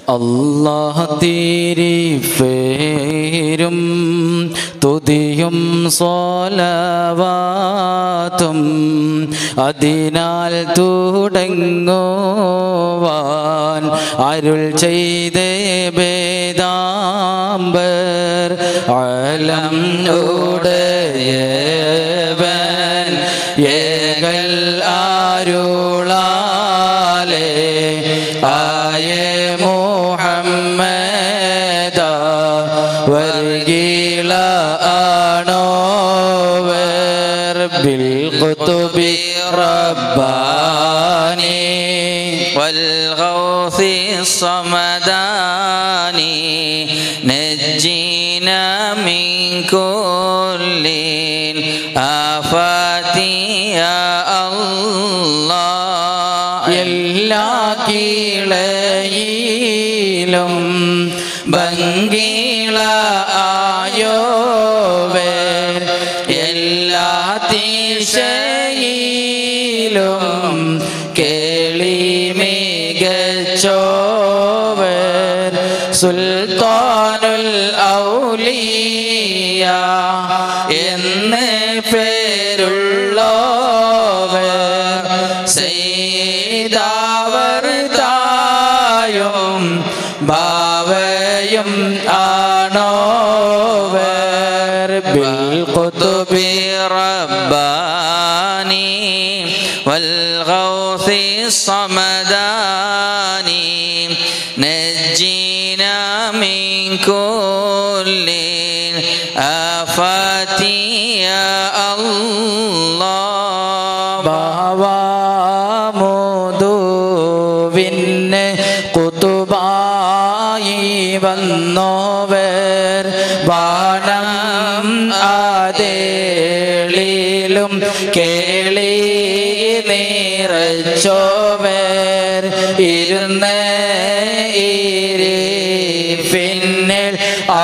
അല്ലാഹ് തിരിഫേരും തുതിയും സോലവാത്തും അതിനാൽ തുടങ്ങുവാൻ അരുൾ ചെയ്തേ വേദാംബർ അലം ഉടയവൻ ഏകൽ ആരുളാലേ ആയേ മുഹമ്മദ വർഗീള ആണോവർ ബിൽ ഖുതുബി റബ്ബാനി والغوث الصمداني نجينا من كل آفات يا الله എല്ലാ കീളയിലും ഭംഗീള ആയോവേ എല്ലാ തീശയിലും കേളി മികച്ചോവർ സുൽത്താനുൽ ഔലിയ എന്ന് പേരുള്ളോവർ ചെയ്തവർ തായും ഭാവയും ആണോവർ ബിൽ ഖുതുബി رباني والغوث الصمداني نجينا من كل آفات يا الله ബാവാമുതുവിന് കുതുബായി വന്നോവർ വാണം അതേളിലും കേളി നിറച്ചോവർ ഇരുന്ന് പിന്നിൽ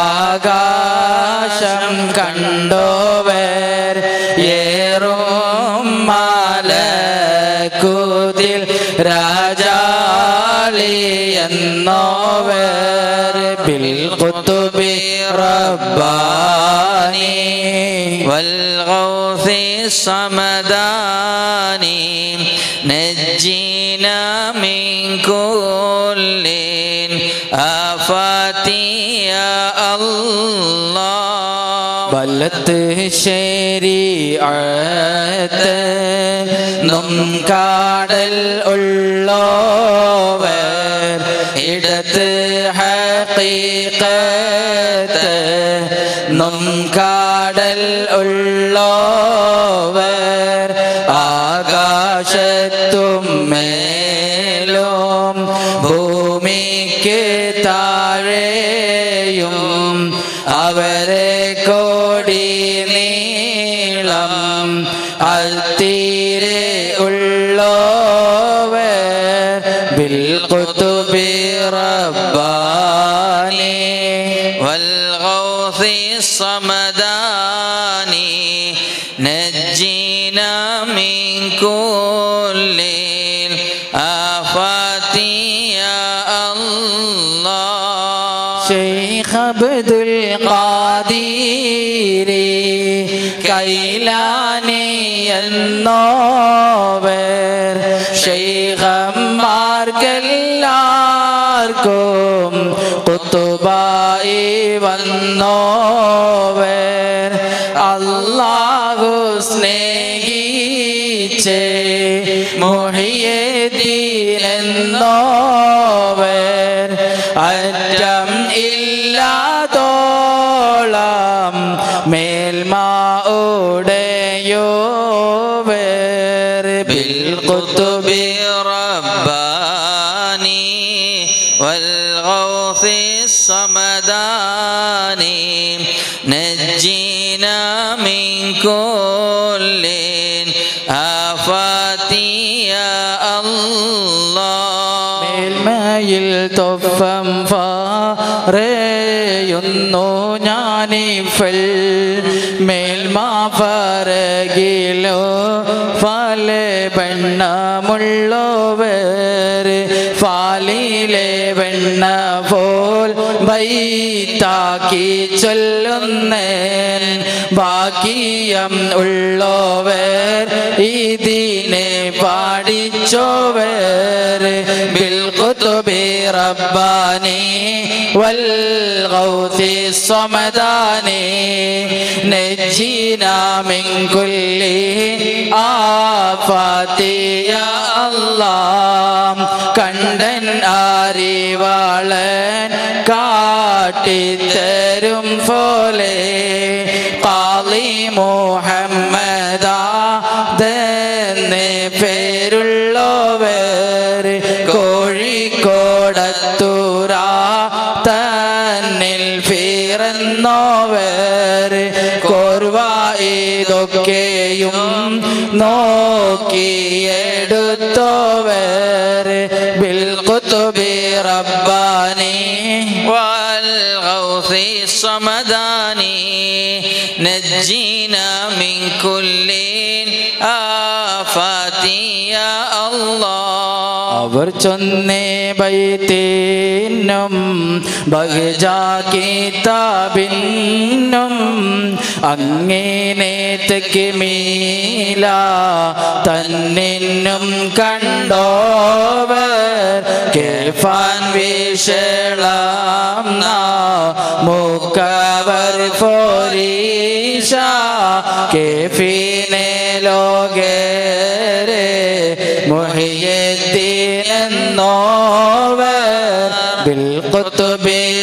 ആകാശം കണ്ടോവർ ഏറും മാലക്കുതിൽ രാജാളി എന്നോവർ ബിൽ കുത്തുബി റബ്ബാനി والغوث الصمداني نجينا من كل آفات يا الله വലത്ത് ശരീഅത്ത് നും കാടൽ ഉള്ളോവർ ഇടത്ത് ഹീഖത്ത് നും കാടൽ ഉള്ളോവർ ആകാശത്തും മേലും ഭൂമിക്ക് താഴെയും അവരെ കോടി നീളം അൽത്തീരെ ഉള്ളോവർ ബിൽ ഖുതുബി റബ്ബാനി والغوث الصمداني نجينا من كل آفات يا الله شيخ عبد القادر കൈലാനി എന്നോവർ ശൈഖന്മാർക്കെല്ലാവർക്കും കുത്തുബായി വന്നോവർ അള്ളാഹു സ്നേഹിച്ചേ മൊഹിയതീനെന്നോവർ അറ്റം ഇല്ലാതോളം മേൽമ ഉടയോവർ ബിൽ കുത്തുബി رباني والغوث الصمداني نجينا من كل آفات يا الله മേൽമയിൽ തൊപ്പം പറയുന്നു ഞാനിഫൽ മേൽമ പറകിലോ പല ബണ്ണമുള്ളവർ ഫാലിലെ വെണ്ണ പോൽ ബൈത്താക്കി ചൊല്ലുന്നേൻ ബാക്കിയം ഉള്ളോവർ ഇതിനെ പാടിച്ചോവർ بالقطب رباني والغوث الصمداني نجينا من كل آفات يا الله കണ്ടൻ അറിവാളൻ കാട്ടിത്തരും പോലെ കാളി മുഹമ്മദ പേരുള്ളവർ കോഴിക്കോടത്തൂര തന്നിൽ പിറന്നോവർ കോർവ ഇതൊക്കെയും നോക്കിയെടുത്തോവർ ബിൽകുത്തുബി റബ്ബാനി والغوث الصمداني نجينا من كل آفات يا الله അവർ ചൊന്നേ ബൈത്തേനും ബഹജാക്കിതാബിന്നും അങ്ങനെ തെക്ക് മീല തന്നിന്നും കണ്ടോവർ കേഫാൻ വിഷളം മുക്കവർ ഫോരീഷ കേഫീനെ ലോകരെ മുഹിയദ്ദീൻ എന്നോവർ بالقطب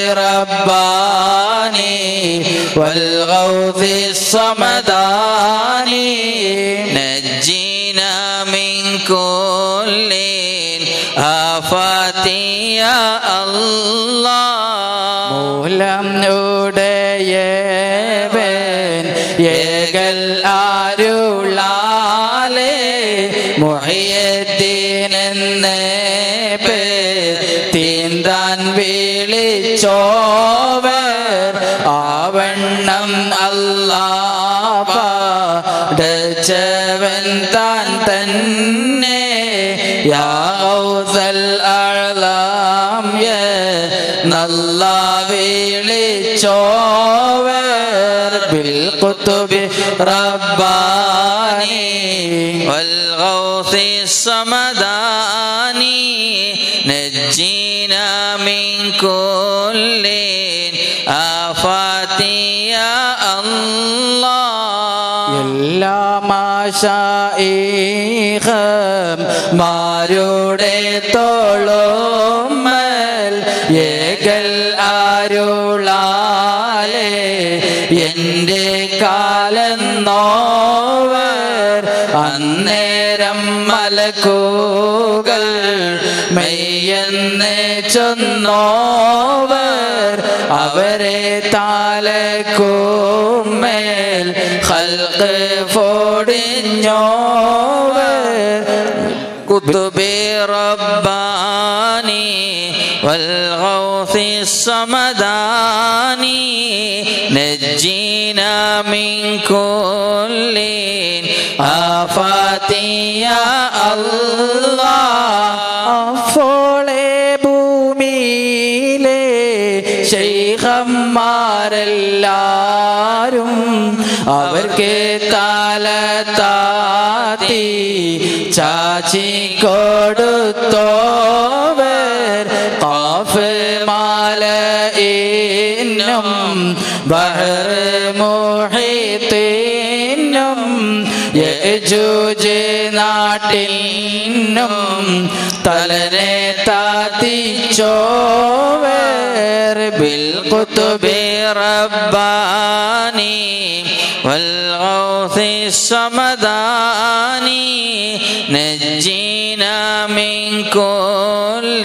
رباني والغوث الصمداني نجينا من كل آفات يا الله മൂലം ഉടയവൻ ഏകൽ ആരുളാലേ മുഹയദ്ദീനെന്ന് തീന്താൻ വിളിച്ചോവർ ആവണ്ണം അല്ലാടച്ചവൻ താൻ തന്നെ യാസൽ അഴലാം നല്ല വിളിച്ചോവർ ബിൽ കുത്തുബി റബ്ബാനി والغوث الصمداني نجينا من كل آفات يا الله എല്ലാ മാഷായിഹം മാരുടെ തോളുമ്മൽ ഏകൽ ആരുളാലേ എൻ്റെ കാലം നോവർ അന്നേരം മലക്കൂകൾ മെയ്യെന്ന് ചൊന്നോവർ അവരെ താലക്കൂമേൽ ഹൽക്ക് ഫോടിഞ്ഞോവർ كتب رباني والغوث الصمداني نجينا من كل آفات يا الله അപ്പോളെ ഭൂമിയിലെ ശൈഖന്മാരെല്ലാരും അവർക്ക് കാലത്താത്തി ചാച്ചി കൊടുത്തോവർ കാഫ് മാല ഇന്നും ബഹർ മോഹിത്തേനും യജൂജ് നാട്ടിനും തലനെ താത്തിച്ചോവർ ബിൽ കുത്തുബി برباني والغوث الصمداني نجينا من كل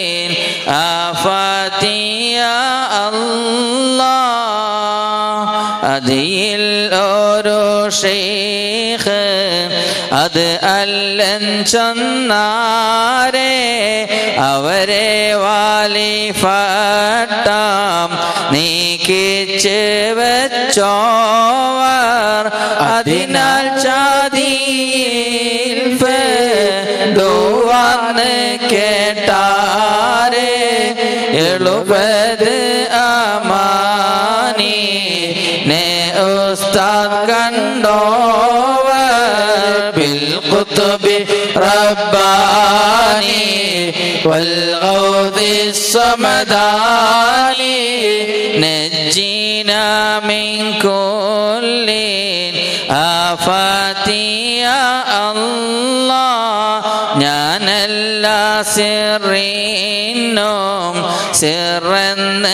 آفات يا الله അതിൽ ഓരോ ഷെയ്ഖ് അത് അല്ലൻ ചൊന്നാരെ അവരെ വാലിഫട്ടാം നീക്കിച്ച് വെച്ചോവർ അതിനാൽ ചാതിയിൽ ദുവാന്ന് കേട്ടാൽ മുഹബത് അമാനി നേ ഉസ്താദ് കണ്ടോവർ بالقطب رباني والغوث الصمداني نجينا من كل آفات يا الله ഞാനല്ല സിറിനും സിറന്ന്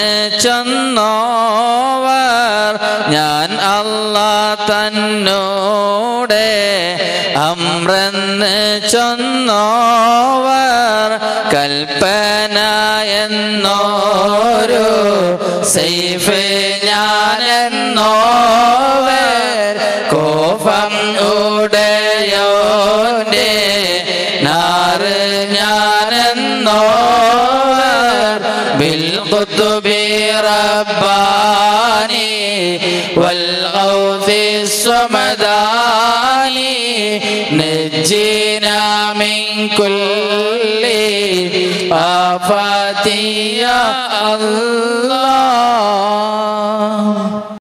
ചൊന്നോവർ ഞാൻ അല്ലാ തന്നോടെ അമ്രന്ന് ചൊന്നോവർ കൽപ്പന എന്നോരു സൈഫ് ഞാനെന്നോവർ കോപം ഉടയോന്റെ നാറ് ഞാനെന്നോവർ بالقطب رباني والغوث الصمداني نجينا من كل آفات يا الله